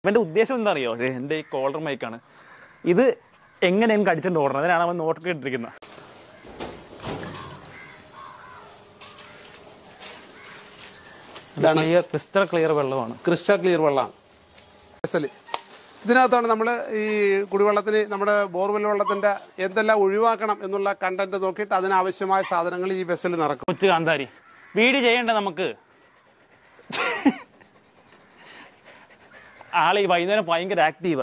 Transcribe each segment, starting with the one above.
എൻ്റെ ഉദ്ദേശം എന്താ അറിയോ ദേ എൻ്റെ ഈ കോളർ മൈക്കാണ് ഇത് എങ്ങനെ എനിക്ക് അടിച്ചിട്ട് ഓടണം അതിനാണ് അവൻ നോട്ടൊക്കെ ഇട്ടിരിക്കുന്നത് ഇതാണ് ക്ലിയർ ക്രിസ്റ്റൽ ക്ലിയർ വെള്ളമാണ് ക്രിസ്റ്റൽ ക്ലിയർ വെള്ളമാണ് വെസല് ഇതിനകത്താണ് നമ്മൾ ഈ കുടിവെള്ളത്തിന് നമ്മുടെ ബോർവെൽ വെള്ളത്തിൻ്റെ എന്തെല്ലാം ഒഴിവാക്കണം എന്നുള്ള കണ്ടന്റ് നോക്കിയിട്ട് അതിനാവശ്യമായ സാധനങ്ങൾ ഈ വെസൽ നിറക്കും കൊച്ചു കാന്താരി വീട് ചെയ്യണ്ട നമുക്ക് ആളെ ഈ വൈകുന്നേരം ഭയങ്കര ആക്റ്റീവ്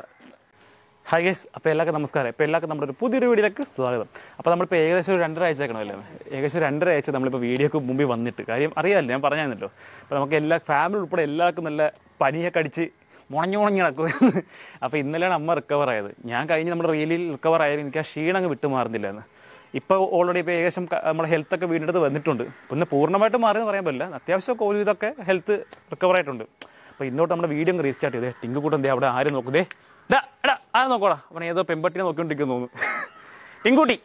ഹൈ ഗൈസ് അപ്പോൾ എല്ലാവർക്കും നമസ്കാരം ഇപ്പോൾ എല്ലാവർക്കും നമ്മുടെ ഒരു പുതിയൊരു വീഡിയോയിലേക്ക് സ്വാഗതം അപ്പോൾ നമ്മളിപ്പോൾ ഏകദേശം ഒരു രണ്ടര ആഴ്ച ആക്കണമല്ലേ ഏകദേശം ഒരു രണ്ടര ആഴ്ച നമ്മളിപ്പോൾ വീഡിയോക്ക് മുമ്പിൽ വന്നിട്ട് കാര്യം അറിയാമല്ലോ ഞാൻ പറഞ്ഞായിരുന്നല്ലോ അപ്പോൾ നമുക്ക് എല്ലാ ഫാമിലി ഉൾപ്പെടെ എല്ലാവർക്കും നല്ല പനിയൊക്കെ അടിച്ച് മുണഞ്ഞു മുണഞ്ഞു നടക്കും അപ്പോൾ ഇന്നലെയാണ് അമ്മ റിക്കവർ ആയത് ഞാൻ കഴിഞ്ഞ് നമ്മുടെ റിയലിൽ റിക്കവർ ആയാലും എനിക്ക് ആ ക്ഷീണം അങ്ങ് വിട്ടു മാറുന്നില്ലായിരുന്നു ഇപ്പോൾ ഓൾറെഡി ഇപ്പോൾ ഏകദേശം ക- നമ്മുടെ ഹെൽത്തൊക്കെ വീണ്ടെടുത്ത് വന്നിട്ടുണ്ട് പിന്നെ പൂർണ്ണമായിട്ട് മാറിയെന്ന് പറയാൻ പറ്റില്ല അത്യാവശ്യം ഒരു ഇതൊക്കെ ഹെൽത്ത് റിക്കവർ ആയിട്ടുണ്ട് അപ്പോൾ ഇന്നോട്ട് നമ്മുടെ വീഡിയോ ഒന്ന് റീസ്റ്റാർട്ട് ചെയ്തേ ടിങ്കു കൂട്ടം ദേ അവിടെ ആരും നോക്കുന്നേ ഡാ എടാ ആരും നോക്കോടാ അവൻ ഏതോ പെമ്പട്ടിനെ നോക്കിക്കൊണ്ടിരിക്കുന്നു തോന്നുന്നു ടിങ്കുട്ടി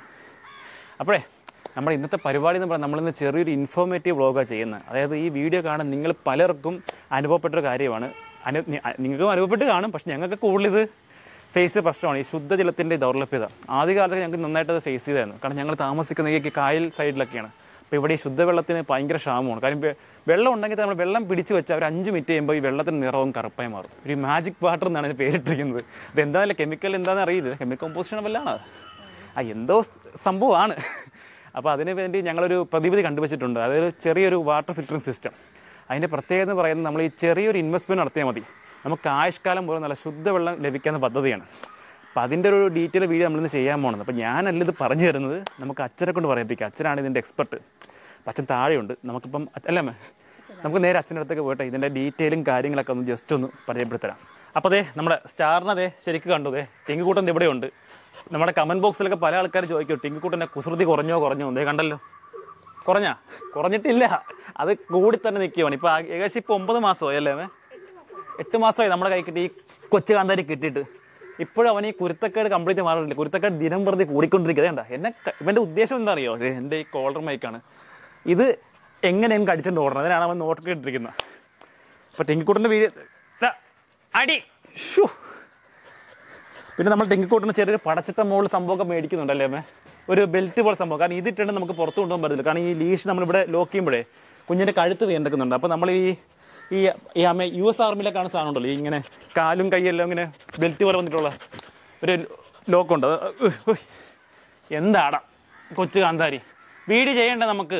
അപ്പോഴേ നമ്മുടെ ഇന്നത്തെ പരിപാടി എന്ന് പറഞ്ഞാൽ നമ്മളിന്ന് ചെറിയൊരു ഇൻഫോർമേറ്റീവ് വ്ളോഗാണ് ചെയ്യുന്നത് അതായത് ഈ വീഡിയോ കാണാൻ നിങ്ങൾ പലർക്കും അനുഭവപ്പെട്ടൊരു കാര്യമാണ് അനു നി- അ- നിങ്ങൾക്കും അനുഭവപ്പെട്ട് കാണും പക്ഷെ ഞങ്ങൾക്ക് കൂടുതൽ ഇത് ഫേസ് ചെയ്ത പ്രശ്നമാണ് ഈ ശുദ്ധജലത്തിൻ്റെ ദൗർലഭ്യത ആദ്യകാലത്ത് ഞങ്ങൾക്ക് നന്നായിട്ട് അത് ഫേസ് ചെയ്തായിരുന്നു കാരണം ഞങ്ങൾ താമസിക്കുന്ന ഈ കായൽ സൈഡിലൊക്കെയാണ് അപ്പോൾ ഇവിടെ ഈ ശുദ്ധവെള്ളത്തിന് ഭയങ്കര ക്ഷാമമാണ് കാര്യം വെ- വെള്ളം ഉണ്ടെങ്കിൽ നമ്മൾ വെള്ളം പിടിച്ച് വെച്ചാൽ ഒരു അഞ്ച് മിനിറ്റ് കഴിയുമ്പോൾ ഈ വെള്ളത്തിന് നിറവും കറുപ്പായി മാറും ഒരു മാജിക് വാട്ടർ എന്നാണ് അതിന് പേരിട്ടിരിക്കുന്നത് അത് എന്തായാലും കെമിക്കൽ എന്താണെന്ന് അറിയില്ല കെമിക്കൽ കോമ്പോസിഷൻ വല്ലാണ് ആ എന്തോ സ് സംഭവമാണ് അപ്പോൾ അതിന് വേണ്ടി ഞങ്ങളൊരു പ്രതിവിധി കണ്ടുവച്ചിട്ടുണ്ട് അതായത് ചെറിയൊരു വാട്ടർ ഫിൽറ്ററിംഗ് സിസ്റ്റം അതിൻ്റെ പ്രത്യേകത എന്ന് പറയുന്നത് നമ്മൾ ഈ ചെറിയൊരു ഇൻവെസ്റ്റ്മെൻറ്റ് നടത്തിയാൽ മതി നമുക്ക് ആയുഷ്കാലം മുഴുവൻ നല്ല ശുദ്ധവെള്ളം ലഭിക്കുന്ന പദ്ധതിയാണ് അപ്പോൾ അതിൻ്റെ ഒരു ഡീറ്റെയിൽ വീഡിയോ നമ്മളിന്ന് ചെയ്യാൻ പോകുന്നത് അപ്പോൾ ഞാനല്ല ഇത് പറഞ്ഞു തരുന്നത് നമുക്ക് അച്ഛനെ കൊണ്ട് പറയിപ്പിക്കുക അച്ഛനാണ് ഇതിൻ്റെ എക്സ്പെർട്ട് അപ്പം അച്ഛൻ താഴെയുണ്ട് നമുക്കിപ്പം അച്ഛ- അല്ലേ അമ്മേ നമുക്ക് നേരെ അച്ഛൻ്റെ അടുത്തേക്ക് പോയിട്ട് ഇതിൻ്റെ ഡീറ്റെയിലും കാര്യങ്ങളൊക്കെ ഒന്ന് ജസ്റ്റ് ഒന്ന് പരിചയപ്പെടുത്തരാം അപ്പോൾ അതെ നമ്മുടെ സ്റ്റാറിനെ അതെ ശരിക്കും കണ്ടു അതെ ടിങ്കുകൂട്ടൻ ഇവിടെയുണ്ട് നമ്മുടെ കമൻറ്റ് ബോക്സിലൊക്കെ പല ആൾക്കാർ ചോദിക്കും ടിങ്കുകൂട്ടൻ്റെ കുസൃതി കുറഞ്ഞോ കുറഞ്ഞോ എന്തേ കണ്ടല്ലോ കുറഞ്ഞാ കുറഞ്ഞിട്ടില്ല അത് കൂടി തന്നെ നിൽക്കുവാണ് ഇപ്പോൾ ഏകദേശം ഇപ്പോൾ ഒമ്പത് മാസമായി അല്ലേ അമ്മേ എട്ട് മാസമായി നമ്മുടെ കൈ കിട്ടി ഈ കൊച്ചു കാന്താരി കിട്ടിയിട്ട് ഇപ്പോഴും അവൻ ഈ കുരുത്തക്കേട് കംപ്ലീറ്റ് മാറിയില്ല കുരുത്തക്കേട് ദിനം പ്രതി കൂടിക്കൊണ്ടിരിക്കുക കണ്ട എന്നെ ക- ഇവന്റെ ഉദ്ദേശം എന്താ അറിയോ ദേ എൻ്റെ ഈ കോളർ മൈക്കാണ് ഇത് എങ്ങനെ എനിക്ക് അടിച്ചിട്ട് ഓടണം അതിനാണ് അവൻ നോട്ടൊക്കെ ഇട്ടിരിക്കുന്നത് അപ്പൊ ടെങ്കിക്കൂട്ടിന്റെ വീഡിയോ ദാ, അടി ശ്ശോ. പിന്നെ നമ്മൾ ടെങ്കിക്കൂട്ടിന് ചെറിയൊരു പടച്ചിട്ട മുകളിൽ സംഭവമൊക്കെ മേടിക്കുന്നുണ്ടല്ലേ അമ്മേ ഒരു ബെൽറ്റ് പോലെ സംഭവം കാരണം ഇതിട്ടുണ്ട് നമുക്ക് പുറത്ത് കൊണ്ടുപോകാൻ പറ്റില്ല കാരണം ഈ ലീഷ് നമ്മളിവിടെ ലോക്ക് ചെയ്യുമ്പോഴേ കുഞ്ഞിൻ്റെ കഴുത്ത് വീണ്ടെടുക്കുന്നുണ്ട് അപ്പോൾ നമ്മൾ ഈ ഈ ഈ അമ്മ യു എസ് ആർമിയിലൊക്കെ കാണുന്ന സാധനം ഉണ്ടല്ലോ ഈ ഇങ്ങനെ കാലും കൈയെല്ലാം ഇങ്ങനെ ബെൽറ്റ് പോലെ വന്നിട്ടുള്ള ഒരു ലോക്കുണ്ട് അത് ഉഹ് ഉഹ്. എന്താടാ കൊച്ചു കാന്താരി വീട് ചെയ്യണ്ട നമുക്ക്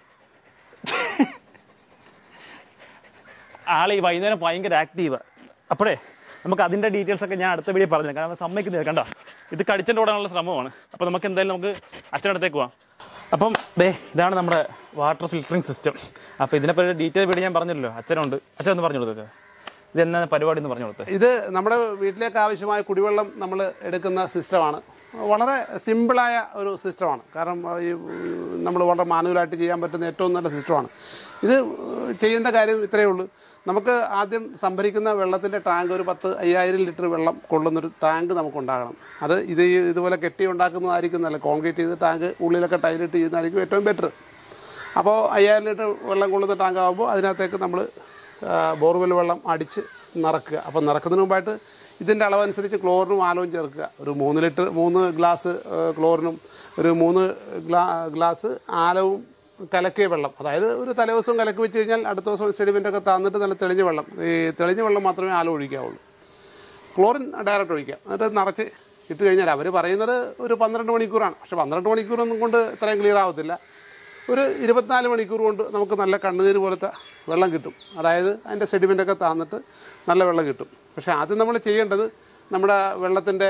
ആളെ ഈ വൈകുന്നേരം ഭയങ്കര ആക്റ്റീവ് അപ്പോഴേ നമുക്ക് അതിൻ്റെ ഡീറ്റെയിൽസ് ഒക്കെ ഞാൻ അടുത്ത വീഡിയോ പറഞ്ഞു കാരണം സമ്മതിക്കുന്നില്ല കണ്ടോ ഇത് കടിച്ചിട്ട് ഓടാനുള്ള ശ്രമമാണ് അപ്പോൾ നമുക്ക് എന്തായാലും നമുക്ക് അച്ഛനടുത്തേക്ക് പോവാം അപ്പം ദേ ഇതാണ് നമ്മുടെ വാട്ടർ ഫിൽറ്ററിംഗ് സിസ്റ്റം അപ്പോൾ ഇതിനെപ്പറ്റി ഡീറ്റെയിൽ വീഡിയോ ഞാൻ പറഞ്ഞല്ലോ അച്ഛനുണ്ട് അച്ഛൻ ഒന്ന് പറഞ്ഞു കൊടുത്തത് ഇത് എന്നാ പരിപാടി എന്ന് പറഞ്ഞു കൊടുത്തത് ഇത് നമ്മുടെ വീട്ടിലേക്ക് ആവശ്യമായ കുടിവെള്ളം നമ്മൾ എടുക്കുന്ന സിസ്റ്റമാണ് വളരെ സിമ്പിളായ ഒരു സിസ്റ്റമാണ് കാരണം ഈ നമ്മൾ വളരെ മാനുവലായിട്ട് ചെയ്യാൻ പറ്റുന്ന ഏറ്റവും നല്ല സിസ്റ്റമാണ് ഇത് ചെയ്യുന്ന കാര്യം ഇത്രയേ ഉള്ളൂ നമുക്ക് ആദ്യം സംഭരിക്കുന്ന വെള്ളത്തിൻ്റെ ടാങ്ക് ഒരു പത്ത് അയ്യായിരം ലിറ്റർ വെള്ളം കൊള്ളുന്നൊരു ടാങ്ക് നമുക്കുണ്ടാകണം അത് ഇത് ഈ ഇതുപോലെ കെട്ടി ഉണ്ടാക്കുന്നതായിരിക്കും നല്ല കോൺക്രീറ്റ് ചെയ്ത് ടാങ്ക് ഉള്ളിലൊക്കെ ടൈലിട്ട് ചെയ്യുന്നതായിരിക്കും ഏറ്റവും ബെറ്റർ അപ്പോൾ അയ്യായിരം ലിറ്റർ വെള്ളം കൊള്ളുന്ന ടാങ്ക് ആകുമ്പോൾ അതിനകത്തേക്ക് നമ്മൾ ബോർവെൽ വെള്ളം അടിച്ച് നിറക്കുക അപ്പോൾ നിറക്കുന്നതിന് മുമ്പായിട്ട് ഇതിൻ്റെ അളവനുസരിച്ച് ക്ലോറിനും ആലവും ചേർക്കുക ഒരു മൂന്ന് ലിറ്റർ മൂന്ന് ഗ്ലാസ് ആ, ക്ലോറിനും ഒരു മൂന്ന് ഗ്ലാ ഗ്ലാസ് ആലവും കലക്കിയ വെള്ളം അതായത് ഒരു തലേദിവസം കലക്കി വെച്ച് കഴിഞ്ഞാൽ അടുത്ത ദിവസം സെഡിമെൻ്റൊക്കെ തന്നിട്ട് നല്ല തെളിഞ്ഞ വെള്ളം ഈ തെളിഞ്ഞ വെള്ളം മാത്രമേ ആലം ഒഴിക്കാവുള്ളൂ ക്ലോറിൻ ഡയറക്റ്റ് ഒഴിക്കാം എന്നിട്ട് നിറച്ച് ഇട്ട് കഴിഞ്ഞാൽ അവർ പറയുന്നത് ഒരു പന്ത്രണ്ട് മണിക്കൂറാണ് പക്ഷേ പന്ത്രണ്ട് മണിക്കൂറൊന്നും കൊണ്ട് ഇത്രയും ക്ലിയർ ആവത്തില്ല ഒരു ഇരുപത്തിനാല് മണിക്കൂർ കൊണ്ട് നമുക്ക് നല്ല കണ്ണുനീര് പോലത്തെ വെള്ളം കിട്ടും അതായത് അതിൻ്റെ സെഡിമെൻ്റൊക്കെ താന്നിട്ട് നല്ല വെള്ളം കിട്ടും പക്ഷേ ആദ്യം നമ്മൾ ചെയ്യേണ്ടത് നമ്മുടെ വെള്ളത്തിൻ്റെ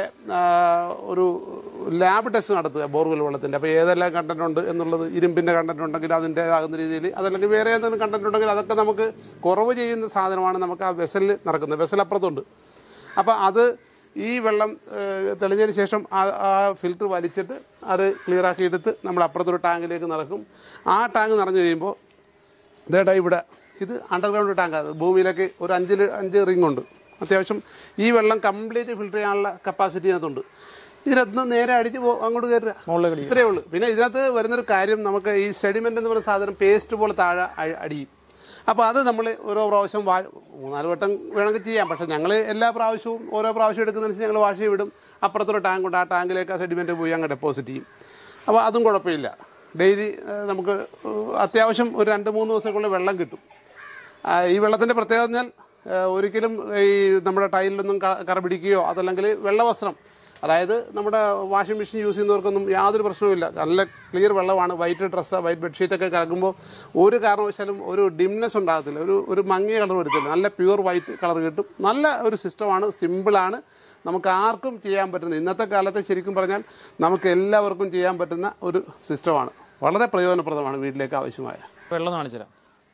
ഒരു ലാബ് ടെസ്റ്റ് നടത്തുക ബോർവെൽ വെള്ളത്തിൻ്റെ അപ്പോൾ ഏതെല്ലാം കണ്ടന്റ് ഉണ്ട് എന്നുള്ളത് ഇരുമ്പിൻ്റെ കണ്ടന്റ് ഉണ്ടെങ്കിൽ അതിൻ്റെ ആകുന്ന രീതിയിൽ അതല്ലെങ്കിൽ വേറെ ഏതെങ്കിലും കണ്ടന്റ് ഉണ്ടെങ്കിൽ അതൊക്കെ നമുക്ക് കുറവ് ചെയ്യുന്ന സാധനമാണ് നമുക്ക് ആ വെസലിൽ നടക്കുന്നത് വെസൽ അപ്പുറത്തുണ്ട് അപ്പോൾ അത് ഈ വെള്ളം ഏഹ്, തെളിഞ്ഞതിന് ശേഷം ആ ആ ഫിൽറ്റർ വലിച്ചിട്ട് അത് ക്ലിയർ ആക്കി എടുത്ത് നമ്മൾ അപ്പുറത്തൊരു ടാങ്കിലേക്ക് നിറക്കും ആ ടാങ്ക് നിറഞ്ഞു കഴിയുമ്പോൾ ഇതേട്ടാ ഇവിടെ ഇത് അണ്ടർഗ്രൗണ്ട് ടാങ്കാണ് ഭൂമിയിലേക്ക് ഒരു അഞ്ച് ലി- അഞ്ച് റിംഗ് ഉണ്ട് അത്യാവശ്യം ഈ വെള്ളം കംപ്ലീറ്റ് ഫിൽറ്റർ ചെയ്യാനുള്ള കപ്പാസിറ്റി ഇതിനകത്തുണ്ട് ഇതിനകത്ത് നിന്ന് നേരെ അടിച്ച് പോ- അങ്ങോട്ട് കയറുക മുകളിലേക്ക് അടിക്കുക. ഇത്രയേ ഉള്ളൂ പിന്നെ ഇതിനകത്ത് വരുന്നൊരു കാര്യം നമുക്ക് ഈ സെഡിമെൻ്റ് എന്ന് പറയുന്ന സാധനം പേസ്റ്റ് പോലെ താഴെ അ- അടിയും അപ്പോൾ അത് നമ്മൾ ഓരോ പ്രാവശ്യം വാ മൂന്നാല് വട്ടം വേണമെങ്കിൽ ചെയ്യാം പക്ഷേ ഞങ്ങൾ എല്ലാ പ്രാവശ്യവും ഓരോ പ്രാവശ്യം എടുക്കുന്നതനുസരിച്ച് ഞങ്ങൾ വാഷ് ചെയ്ത് വിടും അപ്പുറത്തൊരു ടാങ്ക് ഉണ്ട് ആ ടാങ്കിലേക്ക് ആ സെഡിമെൻറ്റ് പോയി അങ്ങ് ഡെപ്പോസിറ്റ് ചെയ്യും അപ്പോൾ അതും കുഴപ്പമില്ല ഡെയിലി ഏഹ്, നമുക്ക് ഏഹ്, അത്യാവശ്യം ഒരു രണ്ട് മൂന്ന് ദിവസത്തേക്കുള്ള വെള്ളം കിട്ടും ആ, ഈ വെള്ളത്തിൻ്റെ പ്രത്യേകത പറഞ്ഞാൽ ഏഹ്, ഒരിക്കലും ഈ നമ്മുടെ ടൈലിലൊന്നും ക- കറ പിടിക്കുകയോ അതല്ലെങ്കിൽ വെള്ളവസ്ത്രം അതായത് നമ്മുടെ വാഷിംഗ് മെഷീൻ യൂസ് ചെയ്യുന്നവർക്കൊന്നും യാതൊരു പ്രശ്നവുമില്ല നല്ല ക്ലിയർ വെള്ളമാണ് വൈറ്റ് ഡ്രസ്സ് വൈറ്റ് ബെഡ്ഷീറ്റൊക്കെ കിടക്കുമ്പോൾ ഒരു കാരണവശാലും ഒരു ഡിംനെസ് ഉണ്ടാകത്തില്ല ഒരു ഒരു മങ്ങിയ കളർ വരത്തില്ല നല്ല പ്യുവർ വൈറ്റ് കളർ കിട്ടും നല്ല ഒരു സിസ്റ്റമാണ് സിമ്പിളാണ് നമുക്ക് ആർക്കും ചെയ്യാൻ പറ്റുന്ന ഇന്നത്തെ കാലത്ത് ശരിക്കും പറഞ്ഞാൽ നമുക്ക് എല്ലാവർക്കും ചെയ്യാൻ പറ്റുന്ന ഒരു സിസ്റ്റമാണ് വളരെ പ്രയോജനപ്രദമാണ് വീട്ടിലേക്ക് ആവശ്യമായ വെള്ളം ഒന്ന് കാണിച്ചു തരാം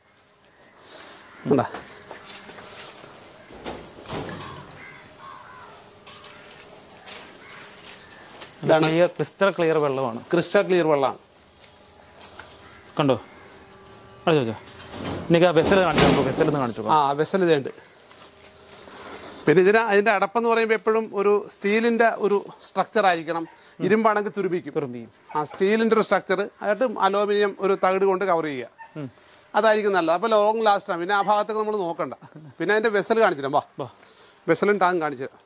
ഉണ്ടാ ക്ലിയർ ക്രിസ്റ്റൽ ക്ലിയർ വെള്ളമാണ് ക്രിസ്റ്റൽ ക്ലിയർ വെള്ളമാണ് കണ്ടോ അത് ചോദിച്ചോ എനിക്ക് ആ വെസൽ കാണിച്ചു നമുക്ക് വെസൽ ഒന്ന് കാണിച്ചു ആ വെസൽ ഇതുണ്ട് പിന്നെ ഇതിന് അതിൻ്റെ അടപ്പെന്ന് പറയുമ്പോൾ എപ്പോഴും ഒരു സ്റ്റീലിൻ്റെ ഒരു സ്ട്രക്ചർ ആയിരിക്കണം ഇരുമ്പാണെങ്കിൽ തുരുപ്പിക്കും തുറമ്പിയും ആ സ്റ്റീലിൻ്റെ ഒരു സ്ട്രക്ചർ ആയിട്ട് അലോമിനിയം ഒരു തകിട് കൊണ്ട് കവർ ചെയ്യുക അതായിരിക്കും നല്ലത് അപ്പോൾ ലോങ് ലാസ്റ്റ് ആണ് പിന്നെ ആ ഭാഗത്തൊക്കെ നമ്മൾ നോക്കണ്ട പിന്നെ അതിൻ്റെ വെസൽ കാണിച്ചു തരാം വാ വാ വെസലും ടാങ്ക് കാണിച്ചു തരാം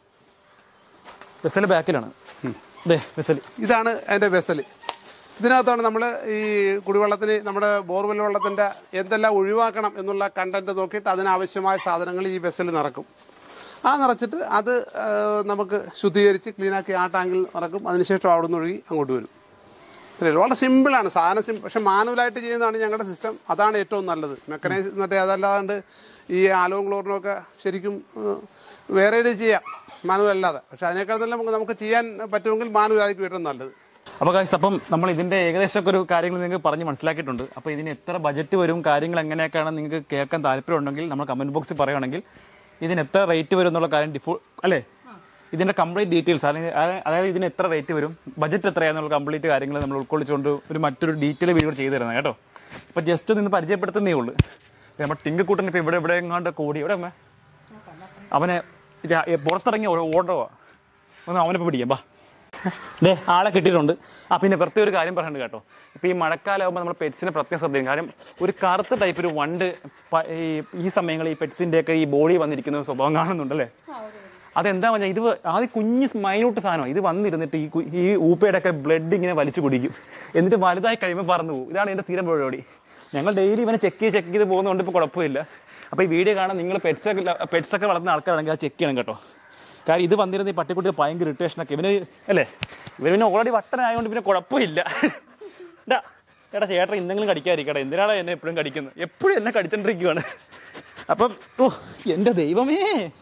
വെസൽ ബാക്കിലാണ് അതെ വെസൽ ഇതാണ് അതിൻ്റെ വെസൽ ഇതിനകത്താണ് നമ്മൾ ഈ കുടിവെള്ളത്തിന് നമ്മുടെ ബോർവെൽ വെള്ളത്തിൻ്റെ എന്തെല്ലാം ഒഴിവാക്കണം എന്നുള്ള കണ്ടന്റ് നോക്കിയിട്ട് അതിനാവശ്യമായ സാധനങ്ങൾ ഈ വെസൽ നിറക്കും ആ നിറച്ചിട്ട് അത് ആ, നമുക്ക് ശുദ്ധീകരിച്ച് ക്ലീനാക്കി ആ ടാങ്കിൽ നിറക്കും അതിനുശേഷം അവിടെ നിന്ന് ഒഴുകി അങ്ങോട്ട് വരും അല്ലേ വളരെ സിമ്പിളാണ് സാധനം സിം പക്ഷെ മാനുവലായിട്ട് ചെയ്യുന്നതാണ് ഞങ്ങളുടെ സിസ്റ്റം അതാണ് ഏറ്റവും നല്ലത് മെക്കനൈസ് മറ്റേ അതല്ലാണ്ട് ഈ ആലോവും ക്ലോറിനും ഒക്കെ ശരിക്കും ഏഹ്, വേറെ ഇത് ചെയ്യാം മാനുവൽ അല്ലാതെ പക്ഷെ അതിനേക്കാൾ നല്ല നമുക്ക് നമുക്ക് ചെയ്യാൻ പറ്റുമെങ്കിൽ മാനുവലായിരിക്കും ഏറ്റവും നല്ലത് അപ്പോൾ കാശ് അപ്പം നമ്മൾ ഇതിന്റെ ഏകദേശമൊക്കെ ഒരു കാര്യങ്ങൾ നിങ്ങൾക്ക് പറഞ്ഞ് മനസ്സിലാക്കിയിട്ടുണ്ട് അപ്പോൾ ഇതിന് എത്ര ബജറ്റ് വരും കാര്യങ്ങൾ എങ്ങനെയൊക്കെയാണ് നിങ്ങൾക്ക് കേൾക്കാൻ താല്പര്യമുണ്ടെങ്കിൽ നമ്മൾ കമന്റ് ബോക്സിൽ പറയുകയാണെങ്കിൽ ഇതിന് എത്ര റേറ്റ് വരും എന്നുള്ള കാര്യം ഡിഫോ അല്ലേ ഇതിന്റെ കംപ്ലീറ്റ് ഡീറ്റെയിൽസ് അല്ലെങ്കിൽ അതായത് അതായത് ഇതിന് എത്ര റേറ്റ് വരും ബജറ്റ് എത്രയാണെന്നുള്ള കംപ്ലീറ്റ് കാര്യങ്ങൾ നമ്മൾ ഉൾക്കൊള്ളിച്ചുകൊണ്ട് ഒരു മറ്റൊരു ഡീറ്റെയിൽ വീഡിയോ ചെയ്തു തരുന്നത് കേട്ടോ ഇപ്പോൾ ജസ്റ്റ് നിന്ന് പരിചയപ്പെടുത്തുന്നേ ഉള്ളൂ നമ്മുടെ ടിങ്കക്കൂട്ടൻ ഇപ്പോൾ ഇവിടെ ഇവിടെ എങ്ങാണ്ട് കൂടി ഇവിടെ അമ്മേ അവനെ രാ- ഏ, പുറത്തിറങ്ങി ഓർഡറുവാ ഒന്ന് അവനെ ഇപ്പോൾ പിടിക്കാം ബാ ദേ ആളെ കിട്ടിയിട്ടുണ്ട് ആ പിന്നെ പ്രത്യേക ഒരു കാര്യം പറയണ്ട് കേട്ടോ ഇപ്പോൾ ഈ മഴക്കാലമാകുമ്പോൾ നമ്മൾ പെറ്റ്സിനെ പ്രത്യേകം ശ്രദ്ധിക്കും കാര്യം ഒരു കറുത്ത ടൈപ്പ് ഒരു വണ്ട് പ- ഈ ഈ സമയങ്ങളിൽ ഈ പെറ്റ്സിൻ്റെ ഒക്കെ ഈ ബോഡി വന്നിരിക്കുന്ന ഒരു സ്വഭാവം കാണുന്നുണ്ടല്ലേ അതെന്താ പറഞ്ഞാൽ ഇത് ആദ്യം കുഞ്ഞ് മൈനൂട്ട് സാധനം ഇത് വന്നിരുന്നിട്ട് ഈ കു- ഈ ഊപ്പയുടെ ഒക്കെ ബ്ലഡ് ഇങ്ങനെ വലിച്ചു കുടിക്കും എന്നിട്ട് വലുതായി കഴിയുമ്പോൾ പറന്നു പോകും ഇതാണ് എൻ്റെ സ്ഥിരം പരിപാടി ഞങ്ങൾ ഡെയിലി ഇവനെ ചെക്ക് ചെയ്ത് ചെക്ക് ചെയ്ത് പോകുന്നതുകൊണ്ട് ഇപ്പോൾ കുഴപ്പമില്ല അപ്പോൾ ഈ വീഡിയോ കാണാൻ നിങ്ങൾ പെറ്റ്സൊക്കെ പെറ്റ്സൊക്കെ വളർത്തുന്ന ആൾക്കാരാണെങ്കിൽ അത് ചെക്ക് ചെയ്യണം കേട്ടോ കാര്യം ഇത് വന്നിരുന്ന ഈ പട്ടിക്കുട്ടി ഭയങ്കര ഇറിറ്റേഷനൊക്കെ ഇവന് അല്ലേ ഇവന് പിന്നെ ഓൾറെഡി വട്ടനായതുകൊണ്ട് പിന്നെ കുഴപ്പമില്ല എടാ എടാ ചേട്ടൻ എന്തെങ്കിലും കടിക്കാതിരിക്കട്ടെ എന്തിനാണ് എന്നെ എപ്പോഴും കടിക്കുന്നത് എപ്പോഴും എന്നെ കടിച്ചോണ്ടിരിക്കുവാണ് അപ്പം ഓ എൻ്റെ ദൈവമേ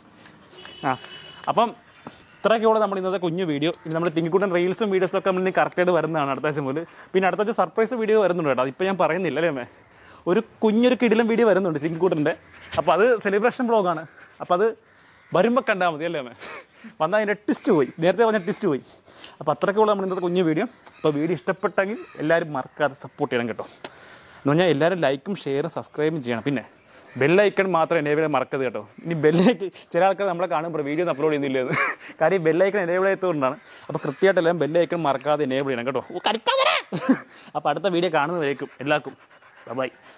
ആ അപ്പം ഇത്രയൊക്കെയുള്ള നമ്മുടെ ഇന്നത്തെ കുഞ്ഞു വീഡിയോ ഇനി നമ്മുടെ തിങ്കിക്കൂട്ടൻ റീൽസും വീഡിയോസും ഒക്കെ നമ്മൾ കറക്റ്റായിട്ട് വരുന്നതാണ് അടുത്ത ആഴ്ച മുതൽ പിന്നെ അടുത്ത ആഴ്ച സർപ്രൈസ് വീഡിയോ വരുന്നുണ്ട് കേട്ടോ അതിപ്പോൾ ഞാൻ പറയുന്നില്ല അല്ലേ അമ്മേ ഒരു കുഞ്ഞൊരു കിടിലം വീഡിയോ വരുന്നുണ്ട് തിങ്കിക്കൂട്ടൻ്റെ അപ്പോൾ അത് സെലിബ്രേഷൻ ബ്ലോഗാണ് അപ്പോൾ അത് വരുമ്പോൾ കണ്ടാൽ മതി അല്ലേ അമ്മേ വന്നാൽ അതിൻ്റെ ടിസ്റ്റ് പോയി നേരത്തെ പറഞ്ഞ ടിസ്റ്റ് പോയി അപ്പോൾ അത്രയ്ക്കുള്ള നമ്മൾ ഇന്നത്തെ കുഞ്ഞു വീഡിയോ അപ്പോൾ വീഡിയോ ഇഷ്ടപ്പെട്ടെങ്കിൽ എല്ലാവരും മറക്കാതെ സപ്പോർട്ട് ചെയ്യണം കേട്ടോ എന്ന് പറഞ്ഞാൽ എല്ലാവരും ലൈക്കും ഷെയറും സബ്സ്ക്രൈബും ചെയ്യണം പിന്നെ ബെല്ലൈക്കൺ മാത്രം എനേബിൾ മറക്കരുത് കേട്ടോ ഇനി ബെല്ലൈക്ക് ചില ആൾക്കാർ നമ്മളെ കാണുമ്പോൾ വീഡിയോ ഒന്നും അപ്ലോഡ് ചെയ്യുന്നില്ല എന്ന് കാര്യം ബെല്ലൈക്കൺ എനേബിൾ ആയതുകൊണ്ടാണ് അപ്പോൾ കൃത്യമായിട്ട് എല്ലാം ബെല്ലൈക്കൺ മറക്കാതെ എനേബിൾ ചെയ്യണം കേട്ടോ ഓ, കടിക്കാതെ അപ്പോൾ അടുത്ത വീഡിയോ കാണുന്നവരേക്കും എല്ലാവർക്കും ബൈ